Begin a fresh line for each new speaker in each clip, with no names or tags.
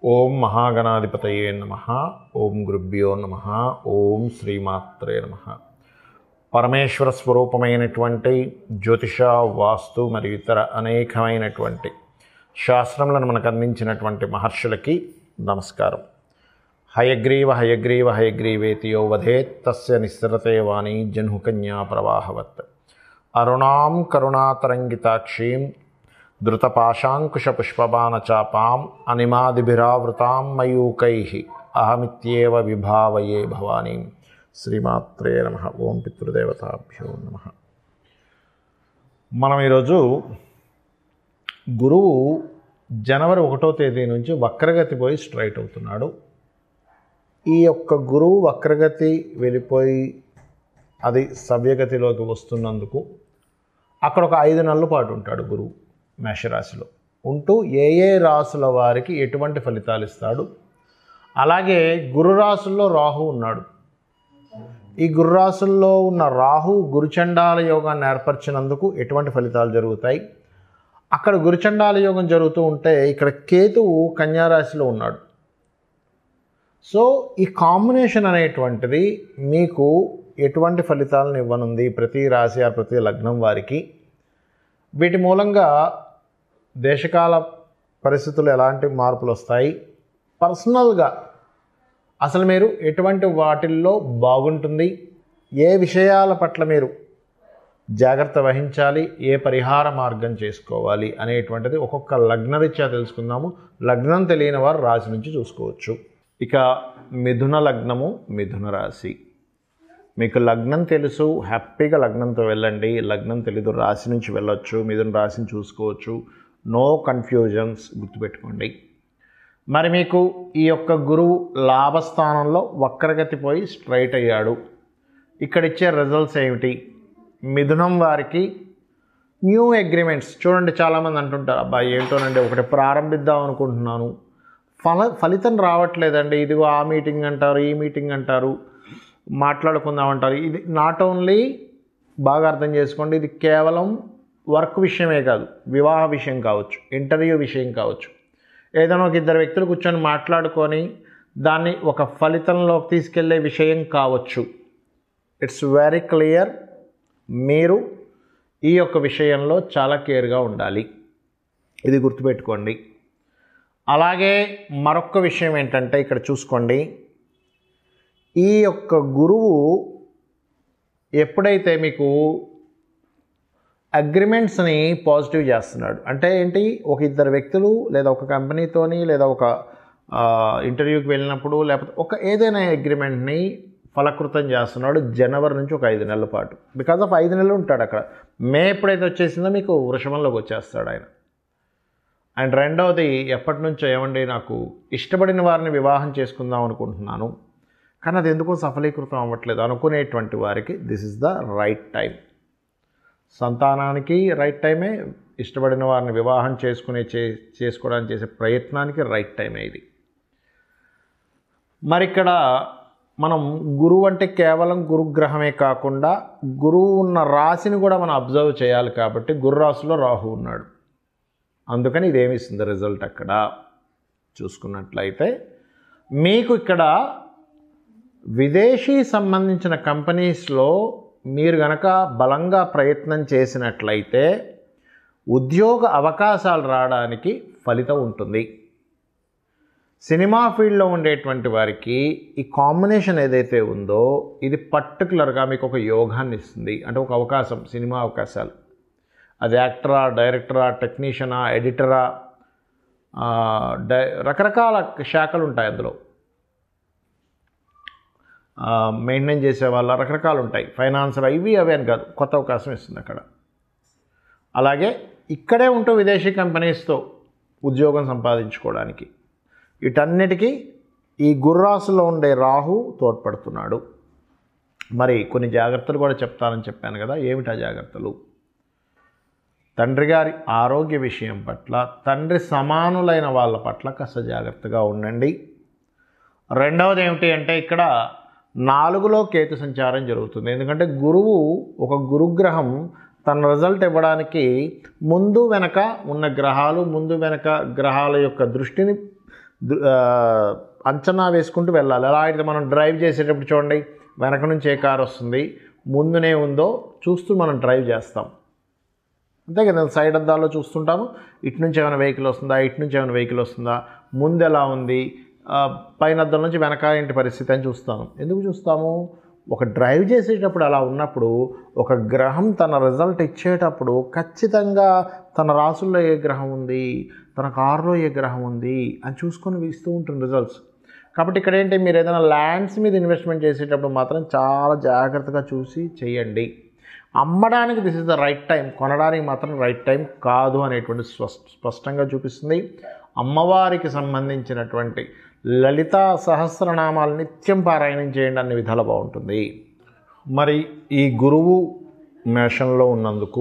ఓం మహాగణాధిపతయే నమ ఓం గురుభ్యో నమ ఓం శ్రీమాత్రే నమ పరమేశ్వర స్వరూపమైనటువంటి జ్యోతిష వాస్తు మరియు ఇతర అనేకమైనటువంటి శాస్త్రములను మనకు అందించినటువంటి మహర్షులకి నమస్కారం హయగ్రీవ హయగ్రీవ హయగ్రీవేతి యో వధేత్ తస్య నిస్సరతే వాణి జన్హుకన్యా ప్రవాహవత్ అరుణాం కరుణాతరంగితాక్షీం ధృతపాశాంకుశపుష్పబాణచాపాం అనిమాదిభిరావృతాం మయూకై అహమిత్యేవ విభావయే భవానీం శ్రీమాత్రే నమ ఓం పితృదేవతాభ్యో నమ మనం ఈరోజు గురువు జనవరి ఒకటో తేదీ నుంచి వక్రగతి పోయి స్ట్రైట్ అవుతున్నాడు ఈ యొక్క గురువు వక్రగతి వెళ్ళిపోయి అది సవ్యగతిలోకి వస్తున్నందుకు అక్కడ ఒక ఐదు నెలల పాటు ఉంటాడు గురువు మేషరాశిలో ఉంటూ ఏ ఏ రాసుల వారికి ఎటువంటి ఫలితాలు ఇస్తాడు అలాగే గురు రాసుల్లో రాహు ఉన్నాడు ఈ గురు రాసుల్లో ఉన్న రాహు గురుచండాల యోగాన్ని ఏర్పరిచినందుకు ఎటువంటి ఫలితాలు జరుగుతాయి అక్కడ గురుచండాల యోగం జరుగుతూ ఉంటే ఇక్కడ కేతువు కన్యారాశిలో ఉన్నాడు సో ఈ కాంబినేషన్ అనేటువంటిది మీకు ఎటువంటి ఫలితాలను ఇవ్వనుంది ప్రతి రాశి ఆ ప్రతి లగ్నం వారికి వీటి మూలంగా దేశకాల పరిస్థితులు ఎలాంటి మార్పులు వస్తాయి పర్సనల్గా అసలు మీరు ఎటువంటి వాటిల్లో బాగుంటుంది ఏ విషయాల పట్ల మీరు జాగ్రత్త వహించాలి ఏ పరిహార మార్గం చేసుకోవాలి అనేటువంటిది ఒక్కొక్క లగ్నరీత్యా తెలుసుకుందాము లగ్నం తెలియని వారు రాశి నుంచి చూసుకోవచ్చు ఇక మిథున లగ్నము మిథున రాశి మీకు లగ్నం తెలుసు హ్యాపీగా లగ్నంతో వెళ్ళండి లగ్నం తెలీదు రాశి నుంచి వెళ్ళొచ్చు మిథున రాశిని చూసుకోవచ్చు నో కన్ఫ్యూజన్స్ గుర్తుపెట్టుకోండి మరి మీకు ఈ యొక్క గురువు లాభస్థానంలో వక్రగతి పోయి స్ట్రైట్ అయ్యాడు ఇక్కడ ఇచ్చే రిజల్ట్స్ ఏమిటి మిథునం వారికి న్యూ అగ్రిమెంట్స్ చూడండి చాలామంది అంటుంటారు అబ్బాయి ఏంటోనండి ఒకటి ప్రారంభిద్దాం అనుకుంటున్నాను ఫల ఫలితం రావట్లేదండి ఇదిగో ఆ మీటింగ్ అంటారు ఈ మీటింగ్ అంటారు మాట్లాడుకుందాం అంటారు ఇది నాట్ ఓన్లీ బాగా అర్థం చేసుకోండి ఇది కేవలం వర్క్ విషయమే కాదు వివాహ విషయం కావచ్చు ఇంటర్వ్యూ విషయం కావచ్చు ఏదైనా ఒక ఇద్దరు వ్యక్తులు కూర్చొని మాట్లాడుకొని దాన్ని ఒక ఫలితంలోకి తీసుకెళ్లే విషయం కావచ్చు ఇట్స్ వెరీ క్లియర్ మీరు ఈ యొక్క విషయంలో చాలా కేర్గా ఉండాలి ఇది గుర్తుపెట్టుకోండి అలాగే మరొక విషయం ఏంటంటే ఇక్కడ చూసుకోండి ఈ యొక్క గురువు ఎప్పుడైతే మీకు అగ్రిమెంట్స్ని పాజిటివ్ చేస్తున్నాడు అంటే ఏంటి ఒక ఇద్దరు వ్యక్తులు లేదా ఒక కంపెనీతోని లేదా ఒక ఇంటర్వ్యూకి వెళ్ళినప్పుడు లేకపోతే ఒక ఏదైనా అగ్రిమెంట్ని ఫలకృతం చేస్తున్నాడు జనవరి నుంచి ఒక ఐదు నెలల పాటు బికాజ్ ఆఫ్ ఐదు నెలలు ఉంటాడు అక్కడ మే ఎప్పుడైతే వచ్చేసిందో మీకు వృషభంలోకి వచ్చేస్తాడు ఆయన అండ్ రెండవది ఎప్పటి నుంచో ఏమండి నాకు ఇష్టపడిన వారిని వివాహం చేసుకుందాం అనుకుంటున్నాను కానీ అది ఎందుకో సఫలీకృతం అవ్వట్లేదు అనుకునేటువంటి వారికి this is the right time సంతానానికి రైట్ టైమే ఇష్టపడిన వారిని వివాహం చేసుకునే చే చేసుకోవడానికి చేసే ప్రయత్నానికి రైట్ టైమే ఇది మరి ఇక్కడ మనం గురువు అంటే కేవలం గురుగ్రహమే కాకుండా గురువు ఉన్న రాశిని కూడా మనం అబ్జర్వ్ చేయాలి కాబట్టి గురు రాశిలో రాహు ఉన్నాడు అందుకని ఇదేమిస్తుంది రిజల్ట్ అక్కడ చూసుకున్నట్లయితే మీకు ఇక్కడ విదేశీ సంబంధించిన కంపెనీస్లో మీరు గనక బలంగా ప్రయత్నం చేసినట్లయితే ఉద్యోగ అవకాశాలు రావడానికి ఫలితం ఉంటుంది సినిమా ఫీల్డ్లో ఉండేటువంటి వారికి ఈ కాంబినేషన్ ఏదైతే ఉందో ఇది పర్టికులర్గా మీకు ఒక యోగాన్ని ఇస్తుంది అంటే ఒక అవకాశం సినిమా అవకాశాలు అది యాక్టరా డైరెక్టరా టెక్నీషియనా ఎడిటరా డై రకరకాల శాఖలు ఉంటాయి అందులో మెయింటైన్ చేసే వాళ్ళ రకరకాలు ఉంటాయి ఫైనాన్సర్ ఇవి అవి అని కాదు కొత్త అవకాశం ఇస్తుంది అక్కడ అలాగే ఇక్కడే ఉంటూ విదేశీ కంపెనీస్తో ఉద్యోగం సంపాదించుకోవడానికి వీటన్నిటికీ ఈ గుర్రాసులో ఉండే రాహు తోడ్పడుతున్నాడు మరి కొన్ని జాగ్రత్తలు కూడా చెప్తానని చెప్పాను కదా ఏమిటా జాగ్రత్తలు తండ్రి గారి ఆరోగ్య విషయం పట్ల తండ్రి సమానులైన వాళ్ళ పట్ల కాస్త జాగ్రత్తగా ఉండండి రెండవది ఏమిటి అంటే ఇక్కడ నాలుగులో కేతు సంచారం జరుగుతుంది ఎందుకంటే గురువు ఒక గురుగ్రహం తన రిజల్ట్ ఇవ్వడానికి ముందు వెనక ఉన్న గ్రహాలు ముందు వెనక గ్రహాల యొక్క దృష్టిని దు- ఆ, అంచనా వేసుకుంటూ వెళ్ళాలి ఎలా అయితే మనం డ్రైవ్ చేసేటప్పుడు చూడండి వెనక నుంచి ఏ కార్ వస్తుంది ముందునే ఉందో చూస్తూ మనం డ్రైవ్ చేస్తాం అంతే కదా సైడ్ అద్దాల్లో చూస్తుంటాము ఇటు నుంచి ఏమైనా వెహికల్ వస్తుందా ఇటు నుంచి ఏమైనా వెహికల్ వస్తుందా ముందు ఎలా ఉంది ఆ, పైన అద్దం నుంచి వెనక ఏంటి పరిస్థితి అని చూస్తాము ఎందుకు చూస్తాము ఒక డ్రైవ్ చేసేటప్పుడు అలా ఉన్నప్పుడు ఒక గ్రహం తన రిజల్ట్ ఇచ్చేటప్పుడు ఖచ్చితంగా తన రాసుల్లో ఏ గ్రహం ఉంది తన కారులో ఏ గ్రహం ఉంది అని చూసుకొని ఇస్తూ ఉంటుంది రిజల్ట్స్ కాబట్టి ఇక్కడ ఏంటి మీరు ఏదైనా ల్యాండ్స్ మీద ఇన్వెస్ట్మెంట్ చేసేటప్పుడు మాత్రం చాలా జాగ్రత్తగా చూసి చేయండి అమ్మడానికి this is the right time కొనడానికి మాత్రం రైట్ టైం కాదు అనేటువంటి స్పష్ట స్పష్టంగా చూపిస్తుంది అమ్మవారికి సంబంధించినటువంటి లలితా సహస్రనామాలు నిత్యం పారాయణం చేయండి అన్ని విధాలు బాగుంటుంది మరి ఈ గురువు మేషంలో ఉన్నందుకు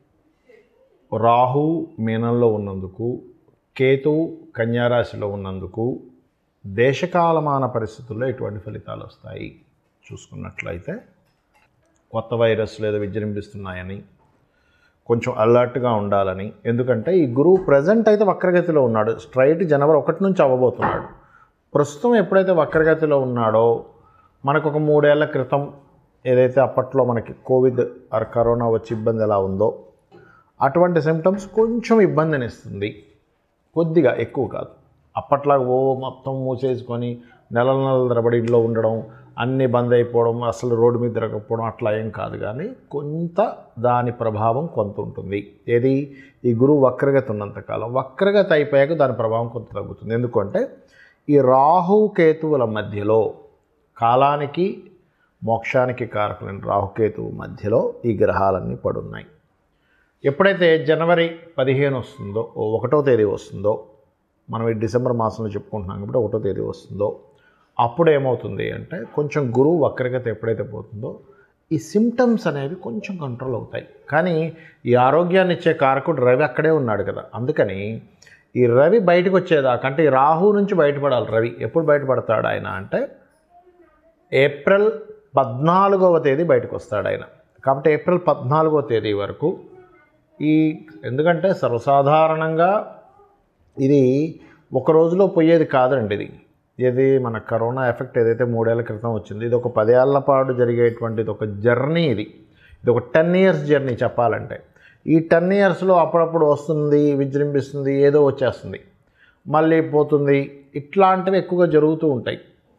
రాహు మీనంలో ఉన్నందుకు కేతువు కన్యారాశిలో ఉన్నందుకు దేశకాలమాన పరిస్థితుల్లో ఎటువంటి ఫలితాలు వస్తాయి చూసుకున్నట్లయితే కొత్త వైరస్లు ఏదో విజృంభిస్తున్నాయని కొంచెం అలర్ట్గా ఉండాలని ఎందుకంటే ఈ గురువు ప్రజెంట్ అయితే వక్రగతిలో ఉన్నాడు స్ట్రైట్ జనవరి ఒకటి నుంచి అవ్వబోతున్నాడు ప్రస్తుతం ఎప్పుడైతే వక్రగతిలో ఉన్నాడో మనకు ఒక మూడేళ్ల క్రితం ఏదైతే అప్పట్లో మనకి కోవిడ్ ఆర్ కరోనా వచ్చి ఇబ్బంది ఎలా ఉందో అటువంటి సిమ్టమ్స్ కొంచెం ఇబ్బందిని ఇస్తుంది కొద్దిగా ఎక్కువ కాదు అప్పట్లాగా ఓ మొత్తం మూసేసుకొని నెలల నెలల తరబడి ఇంట్లో ఉండడం అన్నీ బంద్ అయిపోవడం అసలు రోడ్డు మీద తిరగకపోవడం అట్లా ఏం కాదు కానీ కొంత దాని ప్రభావం కొంత ఉంటుంది ఏది ఈ గురువు వక్రగతి ఉన్నంతకాలం వక్రగతి అయిపోయాక దాని ప్రభావం కొంత తగ్గుతుంది ఎందుకంటే ఈ రాహు కేతువుల మధ్యలో కాలానికి మోక్షానికి కారకులైన రాహుకేతువు మధ్యలో ఈ గ్రహాలన్నీ పడున్నాయి ఎప్పుడైతే జనవరి పదిహేను వస్తుందో ఓ ఒకటో తేదీ వస్తుందో మనం ఈ డిసెంబర్ మాసంలో చెప్పుకుంటున్నాం కాబట్టి ఒకటో తేదీ వస్తుందో అప్పుడు ఏమవుతుంది అంటే కొంచెం గురువు వక్రగతి ఎప్పుడైతే పోతుందో ఈ సిమ్టమ్స్ అనేవి కొంచెం కంట్రోల్ అవుతాయి కానీ ఈ ఆరోగ్యాన్ని ఇచ్చే కారకుడు రవి అక్కడే ఉన్నాడు కదా అందుకని ఈ రవి బయటకు వచ్చేదాకా అంటే ఈ రాహు నుంచి బయటపడాలి రవి ఎప్పుడు బయటపడతాడు ఆయన అంటే ఏప్రిల్ పద్నాలుగవ తేదీ బయటకు వస్తాడు ఆయన కాబట్టి ఏప్రిల్ పద్నాలుగవ తేదీ వరకు ఈ ఎందుకంటే సర్వసాధారణంగా ఇది ఒక రోజులో పోయేది కాదండి ఇది ఇది మన కరోనా ఎఫెక్ట్ ఏదైతే మూడేళ్ల క్రితం వచ్చింది ఇది ఒక పదేళ్ల పాటు జరిగేటువంటిది ఒక జర్నీ ఇది ఇది ఒక టెన్ ఇయర్స్ జర్నీ చెప్పాలంటే ఈ టెన్ ఇయర్స్లో అప్పుడప్పుడు వస్తుంది విజృంభిస్తుంది ఏదో వచ్చేస్తుంది మళ్ళీ పోతుంది ఇట్లాంటివి ఎక్కువగా జరుగుతూ ఉంటాయి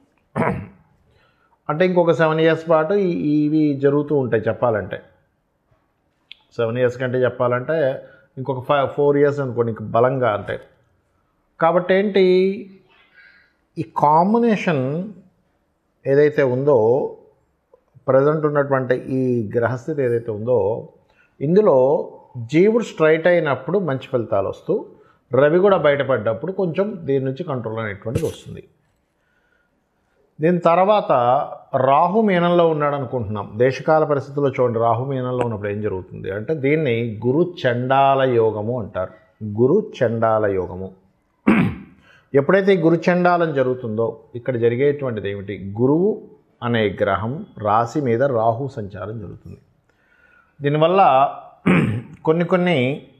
అంటే ఇంకొక సెవెన్ ఇయర్స్ పాటు ఈ- ఇవి జరుగుతూ ఉంటాయి చెప్పాలంటే సెవెన్ ఇయర్స్ కంటే చెప్పాలంటే ఇంకొక ఫైవ్ ఫోర్ ఇయర్స్ అనుకోండి ఇంక బలంగా అంటే కాబట్టి ఏంటి ఈ కాంబినేషన్ ఏదైతే ఉందో ప్రజెంట్ ఉన్నటువంటి ఈ గ్రహస్థితి ఏదైతే ఉందో ఇందులో జీవుడు స్ట్రైట్ అయినప్పుడు మంచి ఫలితాలు వస్తూ రవి కూడా బయటపడ్డప్పుడు కొంచెం దీని నుంచి కంట్రోల్ అనేటువంటిది వస్తుంది దీని తర్వాత రాహు మీనంలో ఉన్నాడు అనుకుంటున్నాం దేశకాల పరిస్థితుల్లో చూడండి రాహు మీనంలో ఉన్నప్పుడు ఏం జరుగుతుంది అంటే దీన్ని గురు చండాల యోగము అంటారు గురు చండాల యోగము ఎప్పుడైతే ఈ గురు చండాలం జరుగుతుందో ఇక్కడ జరిగేటువంటిది ఏమిటి గురువు అనే గ్రహం రాశి మీద రాహు సంచారం జరుగుతుంది దీనివల్ల కొన్ని కొన్ని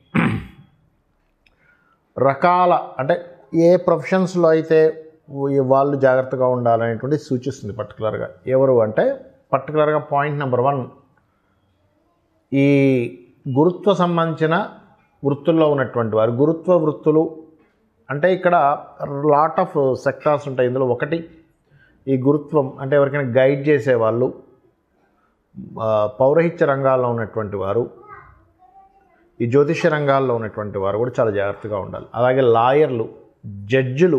రకాల అంటే ఏ ప్రొఫెషన్స్లో అయితే ఈ- వాళ్ళు జాగ్రత్తగా ఉండాలనేటువంటి సూచిస్తుంది పర్టికులర్గా ఎవరు అంటే పర్టికులర్గా పాయింట్ నెంబర్ వన్ ఈ గురుత్వ సంబంధించిన వృత్తుల్లో ఉన్నటువంటి వారు గురుత్వ వృత్తులు అంటే ఇక్కడ లాట్ ఆఫ్ సెక్టార్స్ ఉంటాయి ఇందులో ఒకటి ఈ గురుత్వం అంటే ఎవరికైనా గైడ్ చేసేవాళ్ళు ఆ, పౌరహిత్య రంగాల్లో ఉన్నటువంటి వారు ఈ జ్యోతిష రంగాల్లో ఉన్నటువంటి వారు కూడా చాలా జాగ్రత్తగా ఉండాలి అలాగే లాయర్లు జడ్జిలు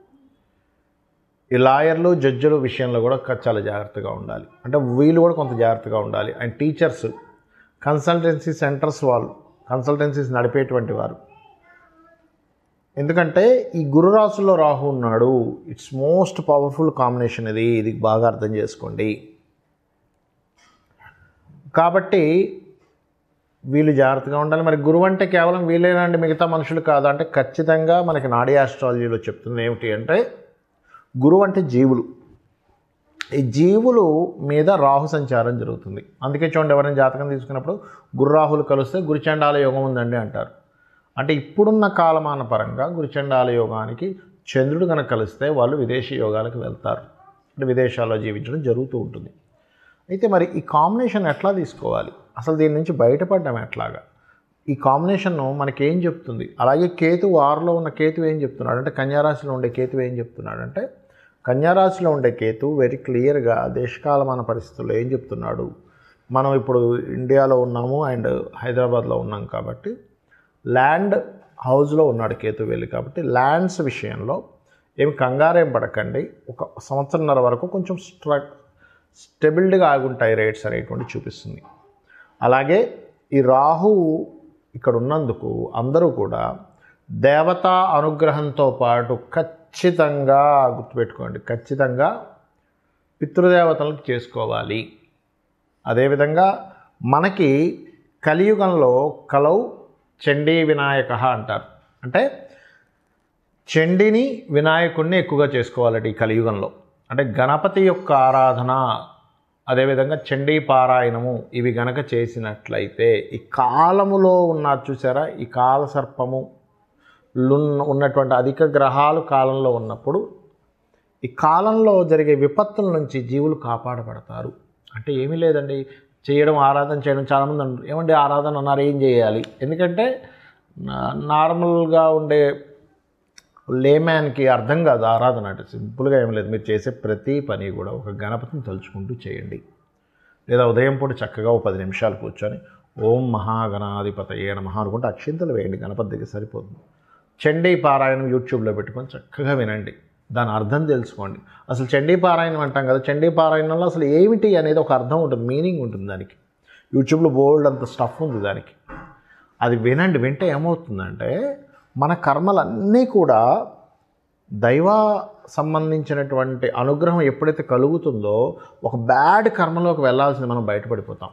ఈ లాయర్లు జడ్జిలు విషయంలో కూడా క- చాలా జాగ్రత్తగా ఉండాలి అంటే వీళ్ళు కూడా కొంత జాగ్రత్తగా ఉండాలి అండ్ టీచర్స్ కన్సల్టెన్సీ సెంటర్స్ వాళ్ళు కన్సల్టెన్సీస్ నడిపేటువంటి వారు ఎందుకంటే ఈ గురు రాశుల్లో రాహు ఉన్నాడు ఇట్స్ మోస్ట్ పవర్ఫుల్ కాంబినేషన్ ఇది ఇది బాగా అర్థం చేసుకోండి కాబట్టి వీళ్ళు జాగ్రత్తగా ఉండాలి మరి గురువు అంటే కేవలం వీళ్ళేనండి మిగతా మనుషులు కాదు అంటే ఖచ్చితంగా మనకి నాడీ ఆస్ట్రాలజీలో చెప్తుంది ఏమిటి అంటే గురువు అంటే జీవులు ఈ జీవులు మీద రాహు సంచారం జరుగుతుంది అందుకే చూడండి ఎవరైనా జాతకం తీసుకున్నప్పుడు గురురాహులు కలిస్తే గురుచండాల యోగం ఉందండి అంటారు అంటే ఇప్పుడున్న కాలమాన పరంగా గురుచండాల యోగానికి చంద్రుడు కనుక కలిస్తే వాళ్ళు విదేశీ యోగాలకు వెళ్తారు అంటే విదేశాల్లో జీవించడం జరుగుతూ ఉంటుంది అయితే మరి ఈ కాంబినేషన్ ఎట్లా తీసుకోవాలి అసలు దీని నుంచి బయటపడడం ఎట్లాగా ఈ కాంబినేషన్ మనకి ఏం చెప్తుంది అలాగే కేతు ఆరులో ఉన్న కేతు ఏం చెప్తున్నాడు అంటే కన్యారాశిలో ఉండే కేతు ఏం చెప్తున్నాడు అంటే కన్యారాశిలో ఉండే కేతు వెరీ క్లియర్గా దేశకాలమాన పరిస్థితుల్లో ఏం చెప్తున్నాడు మనం ఇప్పుడు ఇండియాలో ఉన్నాము అండ్ హైదరాబాద్లో ఉన్నాం కాబట్టి ల్యాండ్ హౌస్లో ఉన్నాడు కేతు వెళ్ళి కాబట్టి ల్యాండ్స్ విషయంలో ఏమి కంగారేం పడకండి ఒక సంవత్సరంన్నర వరకు కొంచెం స్ట్ర స్టెబిలిటీగా ఆగుంటాయి రేట్స్ అనేటువంటి చూపిస్తుంది అలాగే ఈ రాహువు ఇక్కడ ఉన్నందుకు అందరూ కూడా దేవతా అనుగ్రహంతో పాటు ఖచ్చితంగా గుర్తుపెట్టుకోండి ఖచ్చితంగా పితృదేవతలకు చేసుకోవాలి అదేవిధంగా మనకి కలియుగంలో కలౌ చండీ వినాయక అంటారు అంటే చండిని వినాయకుడిని ఎక్కువగా చేసుకోవాలట ఈ కలియుగంలో అంటే గణపతి యొక్క ఆరాధన అదేవిధంగా చండీ పారాయణము ఇవి గనక చేసినట్లయితే ఈ కాలములో ఉన్న చూసారా ఈ కాల సర్పము లున్న ఉన్నటువంటి అధిక గ్రహాలు కాలంలో ఉన్నప్పుడు ఈ కాలంలో జరిగే విపత్తుల నుంచి జీవులు కాపాడబడతారు అంటే ఏమీ లేదండి చేయడం ఆరాధన చేయడం చాలామంది అంటారు ఏమండి ఆరాధన అన్నారు ఏం చేయాలి ఎందుకంటే నా- నార్మల్గా ఉండే లేమ్యాన్కి అర్థం కాదు ఆరాధన అంటే సింపుల్గా ఏం లేదు మీరు చేసే ప్రతి పని కూడా ఒక గణపతిని తలుచుకుంటూ చేయండి లేదా ఉదయం పూట చక్కగా ఓ పది నిమిషాలు కూర్చొని ఓం మహాగణాధిపతయే నమః అనుకుంటే అక్షింతలు వేయండి గణపతి దగ్గర సరిపోతుంది చండీ పారాయణం యూట్యూబ్లో పెట్టుకొని చక్కగా వినండి దాని అర్థం తెలుసుకోండి అసలు చండీ పారాయణం అంటాం కదా చండీ పారాయణంలో అసలు ఏమిటి అనేది ఒక అర్థం ఉంటుంది మీనింగ్ ఉంటుంది దానికి యూట్యూబ్లో బోల్డ్ అంత స్టఫ్ ఉంది దానికి అది వినండి వింటే ఏమవుతుందంటే మన కర్మలన్నీ కూడా దైవ సంబంధించినటువంటి అనుగ్రహం ఎప్పుడైతే కలుగుతుందో ఒక బ్యాడ్ కర్మలోకి వెళ్ళాల్సింది మనం బయటపడిపోతాం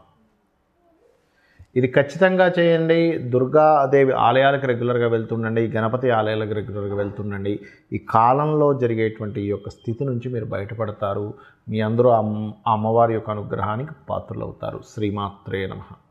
ఇది ఖచ్చితంగా చేయండి దుర్గాదేవి ఆలయాలకు రెగ్యులర్గా వెళ్తుండండి గణపతి ఆలయాలకు రెగ్యులర్గా వెళ్తుండండి ఈ కాలంలో జరిగేటువంటి ఈ యొక్క స్థితి నుంచి మీరు బయటపడతారు మీ అందరూ అమ్- ఆ అమ్మవారి యొక్క అనుగ్రహానికి పాత్రలవుతారు శ్రీమాత్రే నమః